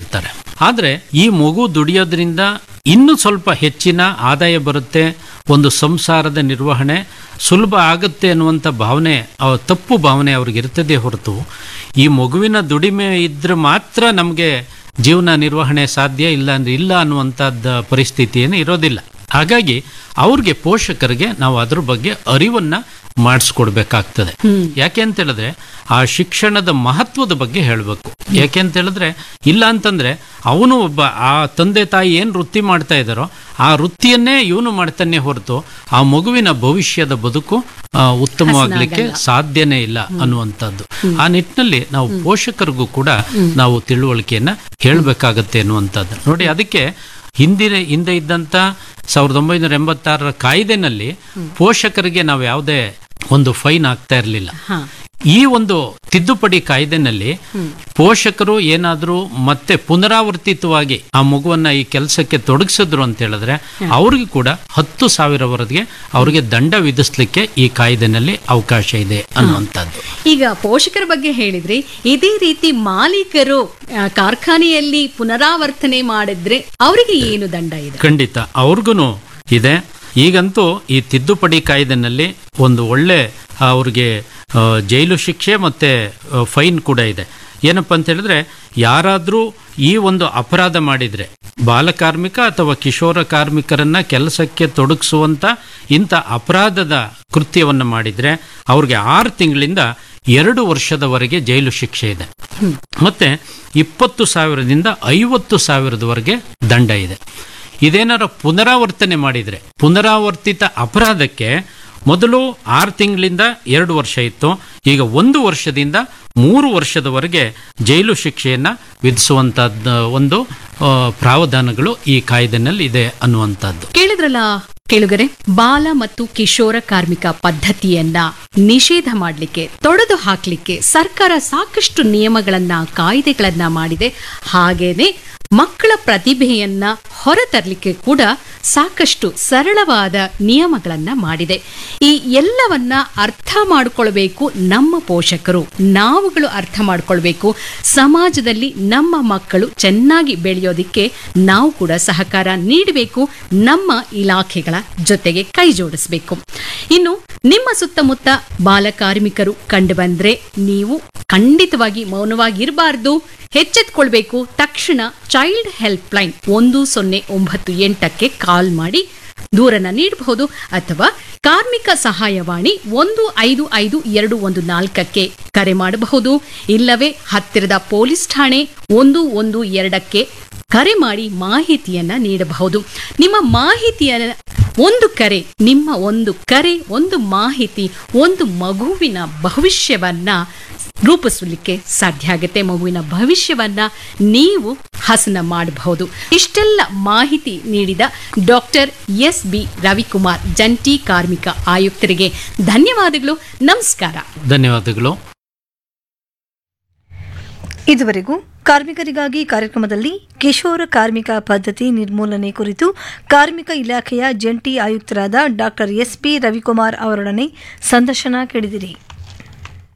ಇರ್ತಾರೆ ಆದರೆ ಈ ಮಗು ದುಡಿಯೋದ್ರಿಂದ ಇನ್ನೂ ಸ್ವಲ್ಪ ಹೆಚ್ಚಿನ ಆದಾಯ ಬರುತ್ತೆ ಒಂದು ಸಂಸಾರದ ನಿರ್ವಹಣೆ ಸುಲಭ ಆಗುತ್ತೆ ಅನ್ನುವಂಥ ಭಾವನೆ ಆ ತಪ್ಪು ಭಾವನೆ ಅವ್ರಿಗೆ ಇರ್ತದೆ ಹೊರತು ಈ ಮಗುವಿನ ದುಡಿಮೆ ಇದ್ರೆ ಮಾತ್ರ ನಮಗೆ ಜೀವನ ನಿರ್ವಹಣೆ ಸಾಧ್ಯ ಇಲ್ಲ ಅಂದ್ರೆ ಇಲ್ಲ ಅನ್ನುವಂಥದ್ದು ಪರಿಸ್ಥಿತಿ ಏನು ಇರೋದಿಲ್ಲ ಹಾಗಾಗಿ ಅವ್ರಿಗೆ ಪೋಷಕರಿಗೆ ನಾವು ಅದ್ರ ಬಗ್ಗೆ ಅರಿವನ್ನ ಮಾಡಿಸ್ಕೊಡ್ಬೇಕಾಗ್ತದೆ ಯಾಕೆ ಅಂತ ಹೇಳಿದ್ರೆ ಆ ಶಿಕ್ಷಣದ ಮಹತ್ವದ ಬಗ್ಗೆ ಹೇಳಬೇಕು ಯಾಕೆ ಅಂತ ಹೇಳಿದ್ರೆ ಇಲ್ಲ ಅಂತಂದ್ರೆ ಅವನು ಒಬ್ಬ ಆ ತಂದೆ ತಾಯಿ ಏನು ವೃತ್ತಿ ಮಾಡ್ತಾ ಇದ್ದಾರೋ ಆ ವೃತ್ತಿಯನ್ನೇ ಇವನು ಮಾಡ್ತಾನೆ ಹೊರತು ಆ ಮಗುವಿನ ಭವಿಷ್ಯದ ಬದುಕು ಆ, ಉತ್ತಮವಾಗ್ಲಿಕ್ಕೆ ಸಾಧ್ಯನೇ ಇಲ್ಲ ಅನ್ನುವಂಥದ್ದು ಆ ನಿಟ್ಟಿನಲ್ಲಿ ನಾವು ಪೋಷಕರಿಗೂ ಕೂಡ ನಾವು ತಿಳುವಳಿಕೆಯನ್ನ ಹೇಳಬೇಕಾಗತ್ತೆ ಅನ್ನುವಂಥದ್ದು ನೋಡಿ ಅದಕ್ಕೆ ಹಿಂದಿನ ಹಿಂದೆ ಇದ್ದಂಥ ಸಾವಿರದ ಒಂಬೈನೂರ ಎಂಬತ್ತಾರರ ಕಾಯ್ದೆನಲ್ಲಿ ಪೋಷಕರಿಗೆ ನಾವು ಯಾವುದೇ ಒಂದು ಫೈನ್ ಆಗ್ತಾ ಇರಲಿಲ್ಲ ಈ ಒಂದು ತಿದ್ದುಪಡಿ ಕಾಯ್ದೆನಲ್ಲಿ ಪೋಷಕರು ಏನಾದರೂ ಮತ್ತೆ ಪುನರಾವರ್ತಿತವಾಗಿ ಆ ಮಗುವನ್ನ ಈ ಕೆಲಸಕ್ಕೆ ತೊಡಗಿಸಿದ್ರು ಅಂತ ಹೇಳಿದ್ರೆ ಅವ್ರಿಗೆ ಕೂಡ ಹತ್ತು ಸಾವಿರವರೆಗೆ ಅವ್ರಿಗೆ ದಂಡ ವಿಧಿಸ್ಲಿಕ್ಕೆ ಈ ಕಾಯ್ದೆನಲ್ಲಿ ಅವಕಾಶ ಇದೆ ಅನ್ನುವಂಥದ್ದು ಈಗ ಪೋಷಕರ ಬಗ್ಗೆ ಹೇಳಿದ್ರಿ ಇದೇ ರೀತಿ ಮಾಲೀಕರು ಆ, ಕಾರ್ಖಾನೆಯಲ್ಲಿ ಪುನರಾವರ್ತನೆ ಮಾಡಿದ್ರೆ ಅವರಿಗೆ ಏನು ದಂಡ ಇದೆ ಖಂಡಿತ ಅವ್ರಿಗೂ ಇದೆ ಈಗಂತೂ ಈ ತಿದ್ದುಪಡಿ ಕಾಯ್ದೆನಲ್ಲಿ ಒಂದು ಒಳ್ಳೆ ಅವ್ರಿಗೆ ಆ, ಜೈಲು ಶಿಕ್ಷೆ ಮತ್ತೆ ಆ, ಫೈನ್ ಕೂಡ ಇದೆ ಏನಪ್ಪ ಅಂತ ಹೇಳಿದ್ರೆ ಯಾರಾದರೂ ಈ ಒಂದು ಅಪರಾಧ ಮಾಡಿದ್ರೆ ಬಾಲಕಾರ್ಮಿಕ ಅಥವಾ ಕಿಶೋರ ಕಾರ್ಮಿಕರನ್ನ ಕೆಲಸಕ್ಕೆ ತೊಡಗಿಸುವಂತ ಇಂಥ ಅಪರಾಧದ ಕೃತ್ಯವನ್ನು ಮಾಡಿದ್ರೆ ಅವ್ರಿಗೆ ಆರು ತಿಂಗಳಿಂದ ಎರಡು ವರ್ಷದವರೆಗೆ ಜೈಲು ಶಿಕ್ಷೆ ಇದೆ ಮತ್ತೆ ಇಪ್ಪತ್ತು ಸಾವಿರದಿಂದ ಐವತ್ತು ಸಾವಿರದವರೆಗೆ ದಂಡ ಇದೆ ಇದೇನಾರ ಪುನರಾವರ್ತನೆ ಮಾಡಿದ್ರೆ ಪುನರಾವರ್ತಿತ ಅಪರಾಧಕ್ಕೆ ಮೊದಲು ಆರು ತಿಂಗಳಿಂದ ಎರಡು ವರ್ಷ ಇತ್ತು ಈಗ ಒಂದು ವರ್ಷದಿಂದ ಮೂರು ವರ್ಷದವರೆಗೆ ಜೈಲು ಶಿಕ್ಷೆಯನ್ನ ವಿಧಿಸುವಂತಹದ್ದು ಒಂದು ಆ, ಪ್ರಾವಧಾನಗಳು ಈ ಕಾಯ್ದೆನಲ್ಲಿ ಇದೆ ಅನ್ನುವಂಥದ್ದು ಕೇಳಿದ್ರಲ್ಲ ಕೇಳುಗರೆ ಬಾಲ ಮತ್ತು ಕಿಶೋರ ಕಾರ್ಮಿಕ ಪದ್ಧತಿಯನ್ನ ನಿಷೇಧ ಮಾಡಲಿಕ್ಕೆ ತೊಡೆದು ಹಾಕ್ಲಿಕ್ಕೆ ಸರ್ಕಾರ ಸಾಕಷ್ಟು ನಿಯಮಗಳನ್ನ ಕಾಯ್ದೆಗಳನ್ನ ಮಾಡಿದೆ ಹಾಗೇನೆ ಮಕ್ಕಳ ಪ್ರತಿಭೆಯನ್ನ ಹೊರತರಲಿಕ್ಕೆ ಕೂಡ ಸಾಕಷ್ಟು ಸರಳವಾದ ನಿಯಮಗಳನ್ನ ಮಾಡಿದೆ ಈ ಎಲ್ಲವನ್ನ ಅರ್ಥ ಮಾಡಿಕೊಳ್ಬೇಕು ನಮ್ಮ ಪೋಷಕರು ನಾವುಗಳು ಅರ್ಥ ಮಾಡಿಕೊಳ್ಬೇಕು ಸಮಾಜದಲ್ಲಿ ನಮ್ಮ ಮಕ್ಕಳು ಚೆನ್ನಾಗಿ ಬೆಳೆಯೋದಿಕ್ಕೆ ನಾವು ಕೂಡ ಸಹಕಾರ ನೀಡಬೇಕು ನಮ್ಮ ಇಲಾಖೆಗಳ ಜೊತೆಗೆ ಕೈ ಜೋಡಿಸಬೇಕು ಇನ್ನು ನಿಮ್ಮ ಸುತ್ತಮುತ್ತ ಬಾಲಕಾರ್ಮಿಕರು ಕಂಡು ಬಂದ್ರೆ ನೀವು ಖಂಡಿತವಾಗಿ ಮೌನವಾಗಿರಬಾರ್ದು ಎಚ್ಚೆತ್ಕೊಳ್ಬೇಕು ತಕ್ಷಣ ಚೈಲ್ಡ್ ಹೆಲ್ಪ್ ಲೈನ್ ಒಂದು ಸೊನ್ನೆ ಒಂಬತ್ತು ಎಂಟಕ್ಕೆ ಕಾಲ್ ಮಾಡಿ ದೂರನ್ನ ನೀಡಬಹುದು ಅಥವಾ ಕಾರ್ಮಿಕ ಸಹಾಯವಾಣಿ ಒಂದು ಐದು ಐದು ಎರಡು ಒಂದು ನಾಲ್ಕಕ್ಕೆ ಕರೆ ಮಾಡಬಹುದು ಇಲ್ಲವೇ ಹತ್ತಿರದ ಪೊಲೀಸ್ ಠಾಣೆ ಒಂದು ಒಂದು ಎರಡಕ್ಕೆ ಕರೆ ಮಾಡಿ ಮಾಹಿತಿಯನ್ನ ನೀಡಬಹುದು ನಿಮ್ಮ ಮಾಹಿತಿಯ ಒಂದು ಕರೆ ನಿಮ್ಮ ಒಂದು ಕರೆ ಒಂದು ಮಾಹಿತಿ ಒಂದು ಮಗುವಿನ ಭವಿಷ್ಯವನ್ನ ರೂಪಿಸಲಿಕ್ಕೆ ಸಾಧ್ಯ ಆಗುತ್ತೆ ಮಗುವಿನ ಭವಿಷ್ಯವನ್ನ ನೀವು ಹಸನ ಮಾಡಬಹುದು ಇಷ್ಟೆಲ್ಲ ಮಾಹಿತಿ ನೀಡಿದ ಡಾಕ್ಟರ್ ಎಸ್ ಬಿ ರವಿಕುಮಾರ್ ಜಂಟಿ ಕಾರ್ಮಿಕ ಆಯುಕ್ತರಿಗೆ ಧನ್ಯವಾದಗಳು ನಮಸ್ಕಾರ ಧನ್ಯವಾದಗಳು ಇದುವರೆಗೂ ಕಾರ್ಮಿಕರಿಗಾಗಿ ಕಾರ್ಯಕ್ರಮದಲ್ಲಿ ಕಿಶೋರ ಕಾರ್ಮಿಕ ಪದ್ಧತಿ ನಿರ್ಮೂಲನೆ ಕುರಿತು ಕಾರ್ಮಿಕ ಇಲಾಖೆಯ ಜಂಟಿ ಆಯುಕ್ತರಾದ ಡಾಕ್ಟರ್ ಎಸ್ ಪಿ ರವಿಕುಮಾರ್ ಅವರೊಡನೆ ಸಂದರ್ಶನ ಕೇಳಿದಿರಿ